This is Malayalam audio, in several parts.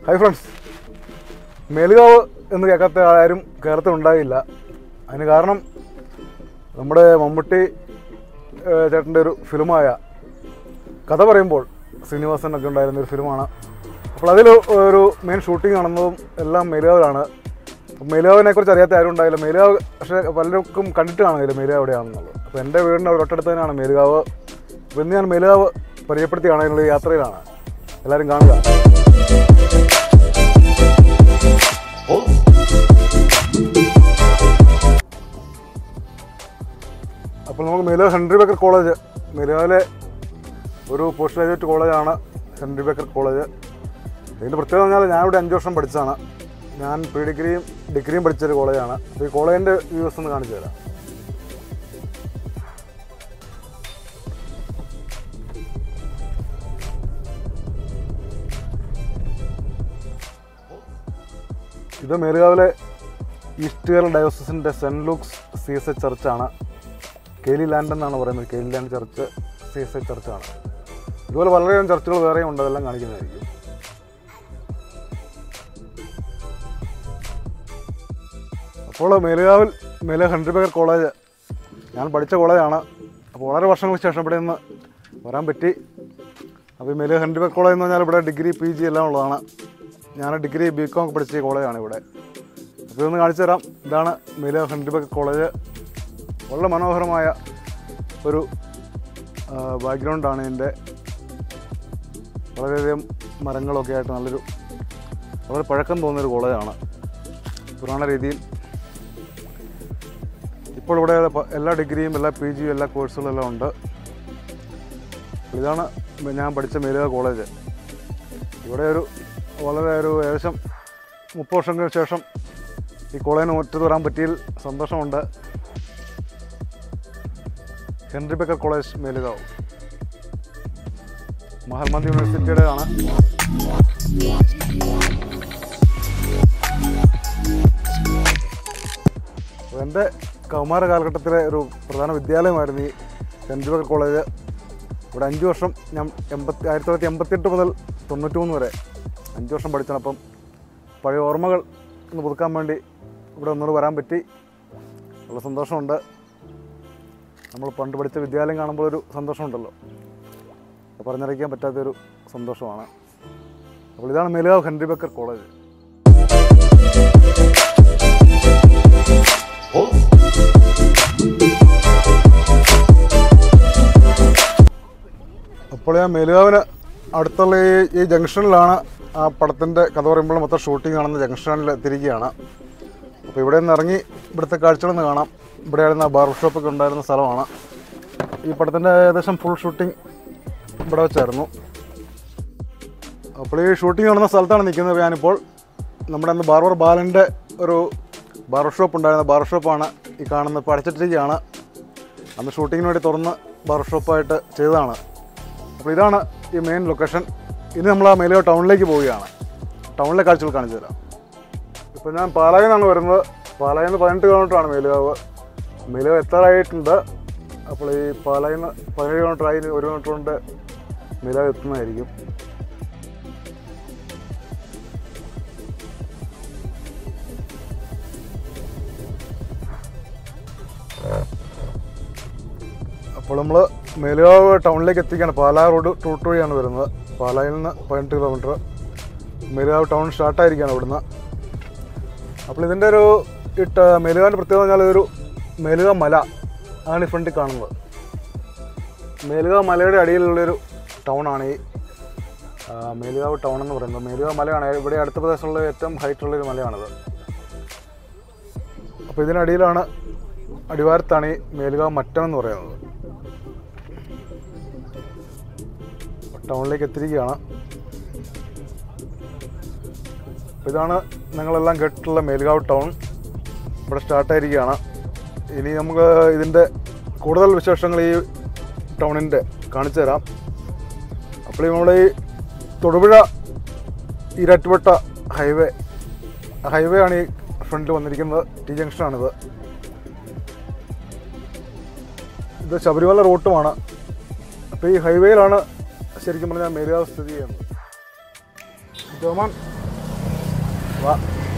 ഹായ് ഫ്രണ്ട്സ് മേലുകാവ് എന്ന് കേൾക്കാത്ത ആരും കേരളത്തിൽ ഉണ്ടാകില്ല അതിന് കാരണം നമ്മുടെ മമ്മൂട്ടി ഏഹ്, ചേട്ടൻ്റെ ഒരു ഫിലിമായ കഥ പറയുമ്പോൾ ശ്രീനിവാസൻ ഒക്കെ ഉണ്ടായിരുന്ന ഒരു ഫിലിമാണ് അപ്പോൾ അതിൽ ഒരു മെയിൻ ഷൂട്ടിംഗ് നടന്നതും എല്ലാം മേലുകാവിലാണ് മേലുകാവിനെ കുറിച്ച് അറിയാത്ത ആരും ഉണ്ടായില്ല മേലുകാവ് പക്ഷേ പലർക്കും കണ്ടിട്ട് കാണില്ല മേലുകാവ് എവിടെയാണെന്നുള്ളത് അപ്പോൾ എൻ്റെ വീടിൻ്റെ തൊട്ടടുത്ത് തന്നെയാണ് മേലുകാവ് അപ്പോൾ ഇന്ന് ഞാൻ മേലുകാവ് പരിചയപ്പെടുത്തിയാണ് അതിനുള്ള യാത്രയിലാണ് എല്ലാവരും കാണുക അപ്പോൾ നമുക്ക് മേലുകാവ് ഹെൻറി ബേക്കർ കോളേജ് മേലുകാവിലെ ഒരു പോസ്റ്റ് ഗ്രാജുവേറ്റ് കോളേജാണ് ഹെൻറി ബേക്കർ കോളേജ് ഇതിൻ്റെ പ്രത്യേകത എന്ന് പറഞ്ഞാൽ ഞാൻ ഇവിടെ അഞ്ച് വർഷം പഠിച്ചതാണ് ഞാൻ പ്രീ ഡിഗ്രിയും ഡിഗ്രിയും പഠിച്ചൊരു കോളേജാണ് അപ്പോൾ ഈ കോളേജിൻ്റെ വ്യൂസ് ഒന്ന് കാണിച്ചു തരാം ഇത് മേലുകാവിലെ ഈസ്റ്റ് കേരള ഡയോസിസിൻ്റെ saint Luke's C S H ചർച്ചാണ് കേലി ലാൻഡ് എന്നാണ് പറയുന്നത് കേലി ലാൻഡ് ചർച്ച് സി എസ് എച്ച് ചർച്ചാണ് ഇതുപോലെ വളരെയധികം ചർച്ചുകൾ വേറെയും ഉണ്ട് അതെല്ലാം കാണിക്കുന്നതായിരിക്കും അപ്പോൾ മേലുകാവിൽ മേലെ ഹൺഡ്രി ബേക്കർ കോളേജ് ഞാൻ പഠിച്ച കോളേജാണ് അപ്പോൾ വളരെ വർഷങ്ങൾക്ക് ശേഷം ഇവിടെ നിന്ന് വരാൻ പറ്റി അപ്പോൾ ഈ മേലെ ഹൺഡ്രി ബേക്കർ കോളേജ് എന്ന് പറഞ്ഞാൽ ഇവിടെ ഡിഗ്രി പി ജി എല്ലാം ഉള്ളതാണ് ഞാൻ ഡിഗ്രി ബി കോം പഠിച്ച കോളേജാണ് ഇവിടെ അപ്പോൾ ഇതൊന്ന് കാണിച്ചു തരാം ഇതാണ് മേലെ ഹൺഡ്രി ബേക്കർ കോളേജ് വളരെ മനോഹരമായ ഒരു ബാക്ക്ഗ്രൗണ്ടാണ് ഇതിൻ്റെ വളരെയധികം മരങ്ങളൊക്കെ ആയിട്ട് നല്ലൊരു വളരെ പഴക്കം തോന്നിയൊരു കോളേജാണ് പുരാണ രീതിയിൽ ഇപ്പോൾ ഇവിടെ പ- എല്ലാ ഡിഗ്രിയും എല്ലാ പി ജിയും എല്ലാ കോഴ്സുകളും എല്ലാം ഉണ്ട് ഇതാണ് ഞാൻ പഠിച്ച മേലുക കോളേജ് ഇവിടെ ഒരു വളരെ ഒരു ഏകദേശം മുപ്പത് വർഷങ്ങൾക്ക് ശേഷം ഈ കോളേജിന് ഒറ്റ വരാൻ പറ്റിയതിൽ സന്തോഷമുണ്ട് Henry Baker college Melukavu Mahatma Gandhi യൂണിവേഴ്സിറ്റിയുടേതാണ് അപ്പോൾ എൻ്റെ കൗമാര കാലഘട്ടത്തിലെ ഒരു പ്രധാന വിദ്യാലയമായിരുന്നു ഈ സെൻറ്റ് ബേക്കർ കോളേജ് ഇവിടെ അഞ്ച് വർഷം ഞാൻ എൺപത്തി ആയിരത്തി തൊള്ളായിരത്തി എൺപത്തിയെട്ട് മുതൽ തൊണ്ണൂറ്റി മൂന്ന് വരെ അഞ്ച് വർഷം പഠിച്ചാണ് അപ്പം പഴയ ഓർമ്മകൾ ഒന്ന് പുതുക്കാൻ വേണ്ടി ഇവിടെ ഒന്നുകൂടെ വരാൻ പറ്റി വളരെ സന്തോഷമുണ്ട് നമ്മൾ പണ്ട് പഠിച്ച വിദ്യാലയം കാണുമ്പോൾ ഒരു സന്തോഷമുണ്ടല്ലോ അത് പറഞ്ഞറിയിക്കാൻ പറ്റാത്തൊരു സന്തോഷമാണ് അപ്പോൾ ഇതാണ് മേലുകാവ് ഹെൻറി ബക്കർ കോളേജ് അപ്പോൾ ഞാൻ മേലുകാവിന് അടുത്തുള്ള ഈ ഈ ജംഗ്ഷനിലാണ് ആ പടത്തിൻ്റെ കഥ പറയുമ്പോൾ മൊത്തം ഷൂട്ടിംഗ് കാണുന്ന ജംഗ്ഷനിൽ എത്തിയിരിക്കുകയാണ് അപ്പോൾ ഇവിടെ നിന്ന് ഇറങ്ങി ഇവിടുത്തെ കാഴ്ചകളൊന്ന് കാണാം ഇവിടെയായിരുന്ന ബാർബർ ഷോപ്പൊക്കെ ഉണ്ടായിരുന്ന സ്ഥലമാണ് ഈ പടത്തിൻ്റെ ഏകദേശം ഫുൾ ഷൂട്ടിംഗ് ഇവിടെ വെച്ചായിരുന്നു അപ്പോൾ ഈ ഷൂട്ടിംഗ് നടന്ന സ്ഥലത്താണ് നിൽക്കുന്നത് ഞാനിപ്പോൾ നമ്മുടെ അന്ന് ബാർബർ ബാലൻ്റെ ഒരു ബാർബർ ഷോപ്പ് ഉണ്ടായിരുന്ന ബാർബർ ഷോപ്പാണ് ഈ കാണുന്നത് ഇപ്പോൾ അടച്ചിട്ടിരിക്കുകയാണ് അന്ന് ഷൂട്ടിങ്ങിന് വേണ്ടി തുറന്ന് ബാർബർ ഷോപ്പായിട്ട് ചെയ്തതാണ് അപ്പോൾ ഇതാണ് ഈ മെയിൻ ലൊക്കേഷൻ ഇനി നമ്മൾ ആ മേലുകാവ് ടൗണിലേക്ക് പോവുകയാണ് ടൗണിലെ കാഴ്ചകൾ കാണിച്ചു തരാം ഇപ്പോൾ ഞാൻ പാലായിൽ നിന്നാണ് വരുന്നത് പാലായിൽ നിന്ന് പതിനെട്ട് കിലോമീറ്ററാണ് മേലുകാവ് മേലുകാവ് എത്താറായിട്ടുണ്ട് അപ്പോൾ ഈ പാലായിൽ നിന്ന് പതിനേഴ് കിലോമീറ്റർ ആയി ഇനി ഒരു കിലോമീറ്റർ കൊണ്ട് മേലുകാവ് എത്തുന്നതായിരിക്കും അപ്പോൾ നമ്മൾ മേലുകാവ് ടൗണിലേക്ക് എത്തിക്കുകയാണ് പാലാ റോഡ് റൂട്ട് വഴിയാണ് വരുന്നത് പാലായിൽ നിന്ന് പതിനെട്ട് കിലോമീറ്റർ മേലുകാവ് ടൗൺ സ്റ്റാർട്ടായിരിക്കുകയാണ് ഇവിടുന്ന് അപ്പോൾ ഇതിൻ്റെ ഒരു ഇട്ട മേലുകാവിൻ്റെ പ്രത്യേകത എന്ന് പറഞ്ഞാൽ ഇതൊരു മേലുകാവ് മല ആണ് ഈ ഫ്രണ്ടിൽ കാണുന്നത് മേലുകാവ് മലയുടെ അടിയിലുള്ളൊരു ടൗണാണ് ഈ ആ, മേലുകാവ് ടൗൺ എന്ന് പറയുന്നത് മേലുകാവ് മലയാണ് ഇവിടെ അടുത്ത പ്രദേശത്തുള്ള ഏറ്റവും ഹൈറ്റുള്ളൊരു മലയാണിത് അപ്പോൾ ഇതിനടിയിലാണ് അടിവാരത്താണ് ഈ മേലുകാവ് മറ്റം എന്ന് പറയുന്നത് ടൗണിലേക്ക് എത്തിയിരിക്കുകയാണ് അപ്പോൾ ഇതാണ് നിങ്ങളെല്ലാം കേട്ടിട്ടുള്ള മേലുകാവ് ടൗൺ ഇവിടെ സ്റ്റാർട്ടായിരിക്കുകയാണ് ഇനി നമുക്ക് ഇതിൻ്റെ കൂടുതൽ വിശേഷങ്ങൾ ഈ ടൗണിൻ്റെ കാണിച്ചു തരാം അപ്പോൾ നമ്മുടെ ഈ തൊടുപുഴ ഈരാറ്റുപേട്ട ഹൈവേ ഹൈവേ ആണ് ഈ ഫ്രണ്ടിൽ വന്നിരിക്കുന്നത് ടി ജംഗ്ഷനാണിത് ഇത് ശബരിമല റൂട്ടുമാണ് അപ്പോൾ ഈ ഹൈവേയിലാണ് ശരിക്കും പറഞ്ഞാൽ മേലുകാവ് സ്ഥിതി ചെയ്യുന്നത് ജോമാൻ വാ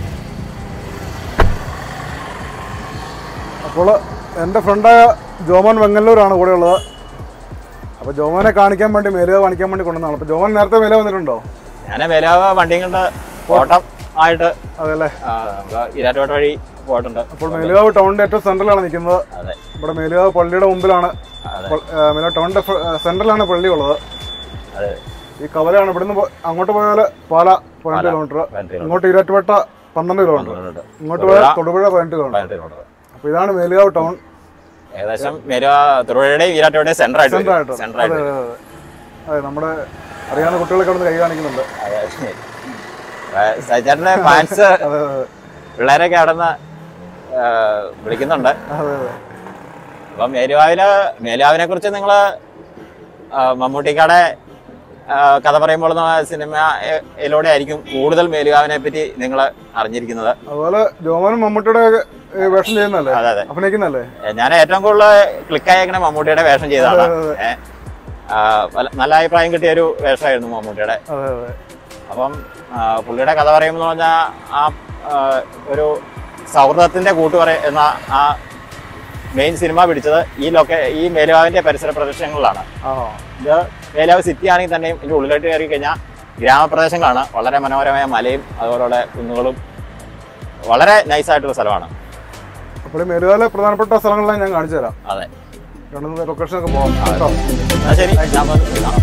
അപ്പോൾ എൻ്റെ ഫ്രണ്ടായ ജോമോൻ വെങ്ങല്ലൂരാണ് കൂടെ ഉള്ളത് അപ്പോൾ ജോമോനെ കാണിക്കാൻ വേണ്ടി മേലുക കാണിക്കാൻ വേണ്ടി കൊണ്ടുവന്നതാണ് അപ്പോൾ ജോമോൻ നേരത്തെ മേല വന്നിട്ടുണ്ടോ ഞാൻ മേലാവ് വണ്ടികളുടെ ഓട്ടം ആയിട്ട് അതെല്ലേ ആ, നമുക്ക് ഇരാറ്റുപേട്ട വഴി പോയിട്ടുണ്ട് അപ്പോൾ മേലുകാവ് ടൗണിൻ്റെ ഏറ്റവും സെൻട്രലാണ് നിൽക്കുന്നത് അതെ ഇവിടെ മേലുകാവ് പള്ളിയുടെ മുമ്പിലാണ് അതെ പ- ആ, മേലുകാവ് ടൗണിൻ്റെ സെൻട്രലാണ് പള്ളി ഉള്ളത് അതെ ഈ കവലയാണ് ഇവിടുന്ന് പോ- അങ്ങോട്ട് പോയാൽ പാല പതിനെട്ട് കിലോമീറ്റർ പതിനെട്ട് ഇങ്ങോട്ട് ഇരാറ്റുപേട്ട പന്ത്രണ്ട് കിലോമീറ്റർ കിലോമീറ്റർ. ഇങ്ങോട്ട് പോയാൽ തൊടുപുഴ പതിനെട്ട് കിലോമീറ്റർ പതിനെട്ട് കിലോമീറ്റർ. അപ്പോൾ ഇതാണ് മേലുകാവ് ടൗൺ ഏകദേശം മേലുവ തൊടുപുഴയുടെയും ഈരാറ്റുപേട്ടയും സെന്റർ ആയിട്ട് സെൻട്രൽ ആയിട്ട് വരും. സെന്റർ അതെ ആയിട്ട് അതെ അതെ അതെ നമ്മുടെ അറിയാവുന്ന കുട്ടികളൊക്കെ അവിടെ കൈ കാണിക്കുന്നുണ്ട് അതെ. ആ, സജിചേട്ടന്റെ ഫാൻസ് അതെ അതെ പിള്ളേരൊക്കെ അവിടെ നിന്ന് വിളിക്കുന്നുണ്ട് അതെ അതെ അപ്പം മേലുവാവില് മേലുവാവിനെ കുറിച്ച് നിങ്ങള് ആ, മമ്മൂട്ടിക്കാടെ ആ, കഥ പറയുമ്പോൾ സിനിമയിലൂടെ ആയിരിക്കും കൂടുതൽ മേലുകാവിനെ പറ്റി നിങ്ങൾ അറിഞ്ഞിരിക്കുന്നത് അതുപോലെ ജോമോനും മമ്മൂട്ടിയുടെ ഏ, വേഷം ചെയ്യുന്നല്ലേ അതെ അതെ അഭിനയിക്കുന്നല്ലേ ഞാൻ ഏറ്റവും കൂടുതൽ ക്ലിക്കായേക്കണ മമ്മൂട്ടിയുടെ വേഷം ചെയ്തതാണ് അതെ, അതെ. ഏ, ആ, വല്ല- നല്ല അഭിപ്രായം കിട്ടിയ ഒരു വേഷമായിരുന്നു മമ്മൂട്ടിയുടെ അതെ അതെ അപ്പം ആ, പുള്ളിയുടെ കഥ പറയുമ്പോൾ പറഞ്ഞാൽ ആ ആ, ഒരു സൗഹൃദത്തിന്റെ കൂട്ട് പറ എന്ന ആ മെയിൻ സിനിമ പിടിച്ചത് ഈ ലൊക്കെ ഈ മേലുവാവിന്റെ പരിസര പ്രദേശങ്ങളിലാണ് ആണോ ഇത് വേലാവ് സിറ്റി ആണെങ്കിൽ തന്നെയും ഇതിന്റെ ഉള്ളിലോട്ട് കയറി കഴിഞ്ഞാൽ ഗ്രാമപ്രദേശങ്ങളാണ് വളരെ മനോഹരമായ മലയും അതുപോലുള്ള കുന്നുകളും വളരെ നൈസായിട്ടുള്ള സ്ഥലമാണ് അപ്പോൾ ഈ മേലുകാല പ്രധാനപ്പെട്ട സ്ഥലങ്ങളെല്ലാം ഞാൻ കാണിച്ചു തരാം അതെ രണ്ട് മൂന്ന് ലൊക്കേഷനൊക്കെ പോകാം കേട്ടോ എന്നാ ശരി ഞാൻ വന്ന് കാണാം.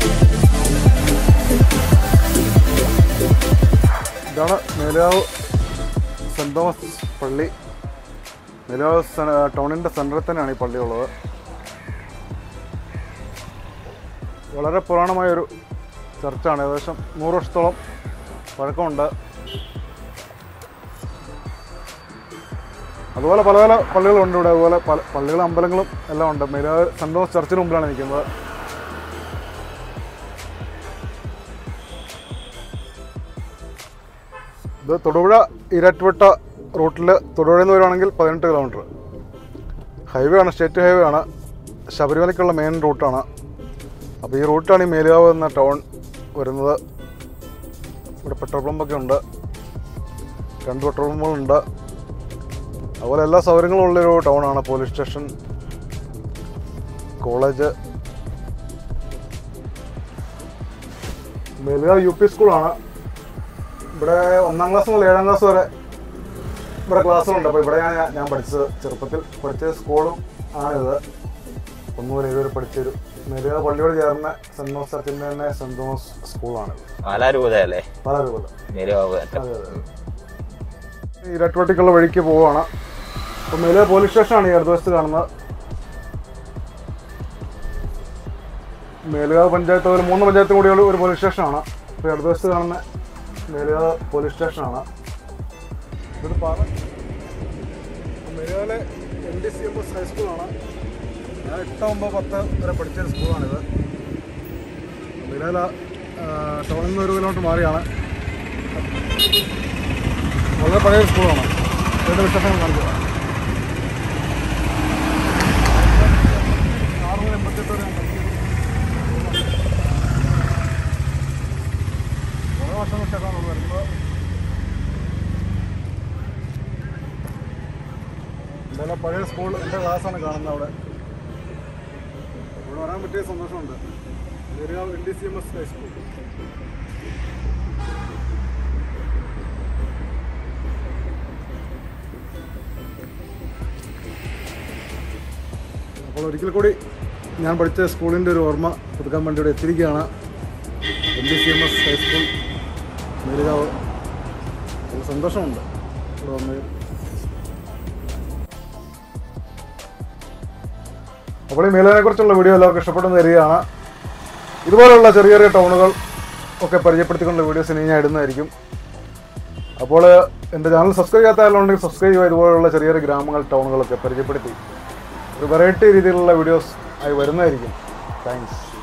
ഇതാണ് മേലുകാവ് സെൻറ് തോമസ് പള്ളി മേലുകാവ് സെ- ടൗണിൻ്റെ സെൻറ്ററിൽ തന്നെയാണ് ഈ പള്ളി ഉള്ളത് വളരെ പുരാണമായൊരു ചർച്ചാണ് ഏകദേശം നൂറ് വർഷത്തോളം പഴക്കമുണ്ട് അതുപോലെ പല പല പള്ളികളുണ്ട് ഇവിടെ അതുപോലെ പല പള്ളികളും അമ്പലങ്ങളും എല്ലാം ഉണ്ട് മേലുകാവ് സെൻറ് തോമസ് ചർച്ചിന് മുമ്പിലാണ് നിൽക്കുന്നത് ഇത് തൊടുപുഴ ഇരറ്റുവട്ട റൂട്ടിൽ തൊടുപുഴയിൽ നിന്ന് വരുവാണെങ്കിൽ പതിനെട്ട് കിലോമീറ്റർ ഹൈവേ ആണ് സ്റ്റേറ്റ് ഹൈവേ ആണ് ശബരിമലയ്ക്കുള്ള മെയിൻ റൂട്ടാണ് അപ്പോൾ ഈ റൂട്ടാണ് ഈ മേലുകാവ് എന്ന ടൗൺ വരുന്നത് ഇവിടെ പെട്രോൾ പമ്പൊക്കെ ഉണ്ട് രണ്ട് പെട്രോൾ പമ്പുകളുണ്ട് അതുപോലെ എല്ലാ സൗകര്യങ്ങളും ഉള്ളൊരു ടൗണാണ് police station college Melukavu U P സ്കൂളാണ് ഇവിടെ ഒന്നാം ക്ലാസ് മുതൽ ഏഴാം ക്ലാസ് വരെ ഇവിടെ ക്ലാസ്സുണ്ട് അപ്പോൾ ഇവിടെയാണ് ഞാൻ- ഞാൻ പഠിച്ചത് ചെറുപ്പത്തിൽ പഠിച്ച സ്കൂളും ആണിത് ഒന്ന് മുതൽ ഏഴ് വരെ പഠിച്ചൊരു നെരുക പള്ളിയോട് ചേർന്ന സെൻറ് തോമസ് ചർച്ചിൻ്റെ തന്നെ സെൻറ് തോമസ് സ്കൂളാണിത് പാലാരൂപതയല്ലേ പല രൂപത്തിൽ മേലുവാവ് അതെ അതെ ഇരട്ടുവട്ടിക്കുള്ള വഴിക്ക് പോവുകയാണ് അപ്പോൾ മേലെ പോലീസ് സ്റ്റേഷനാണ് ഈ ഇടതുവശത്ത് കാണുന്നത് മേലുകാവ് പഞ്ചായത്ത് ഒരു മൂന്ന് പഞ്ചായത്തും കൂടിയുള്ള ഒരു പോലീസ് സ്റ്റേഷനാണ് ഇപ്പോൾ ഇടതുവശത്ത് കാണുന്ന മേലുകാവ് പോലീസ് സ്റ്റേഷനാണ് ഇതൊരു പാറ മേലുകാവിലെ N D C M S ഹൈസ്കൂളാണ് ഞാൻ എട്ട് ഒമ്പത് പത്ത് വരെ പഠിച്ച ഒരു സ്കൂളാണിത് മേലുകാല ടൗണിൽ നിന്ന് ഒരു കിലോമീറ്റർ മാറിയാണ് വളരെ പഴയ ഒരു സ്കൂളാണ് രണ്ട് വിശേഷങ്ങൾ കാണിക്കുക ആറ് മുതൽ എൺപത്തെട്ട് വരെ ഞാൻ പഠിച്ചു. കുറേ വർഷങ്ങൾക്ക് ശേഷമാണ് നമ്മൾ വരുന്നത് എന്തായാലും പഴയ സ്കൂൾ എൻ്റെ ക്ലാസ്സാണ് കാണുന്നത് അവിടെ ഇവിടെ വരാൻ പറ്റിയ സന്തോഷമുണ്ട് N D C M S high school അപ്പോൾ ഒരിക്കൽ കൂടി ഞാൻ പഠിച്ച സ്കൂളിൻ്റെ ഒരു ഓർമ്മ പുതുക്കാൻ വേണ്ടി ഇവിടെ എത്തിയിരിക്കുകയാണ് N D C M S high school Melukavu വളരെ സന്തോഷമുണ്ട് ഇവിടെ വന്നതിൽ അപ്പോൾ ഈ മേലുകാവിനെ കുറിച്ചുള്ള വീഡിയോ എല്ലാവർക്കും ഇഷ്ടപ്പെട്ടെന്ന് തരികയാണ് ഇതുപോലുള്ള ചെറിയ ചെറിയ ടൗണുകൾ ഒക്കെ പരിചയപ്പെടുത്തിക്കൊണ്ടുള്ള വീഡിയോസ് ഇനി ഞാൻ ഇടുന്നതായിരിക്കും അപ്പോൾ എൻ്റെ ചാനൽ സബ്സ്ക്രൈബ് ചെയ്യാത്ത ആളുണ്ടെങ്കിൽ സബ്സ്ക്രൈബ് ചെയ്യുക ഇതുപോലുള്ള ചെറിയ ചെറിയ ഗ്രാമങ്ങൾ ടൗണുകളൊക്കെ പരിചയപ്പെടുത്തി ഒരു വെറൈറ്റി രീതിയിലുള്ള വീഡിയോസ് ആയി വരുന്നതായിരിക്കും താങ്ക്സ്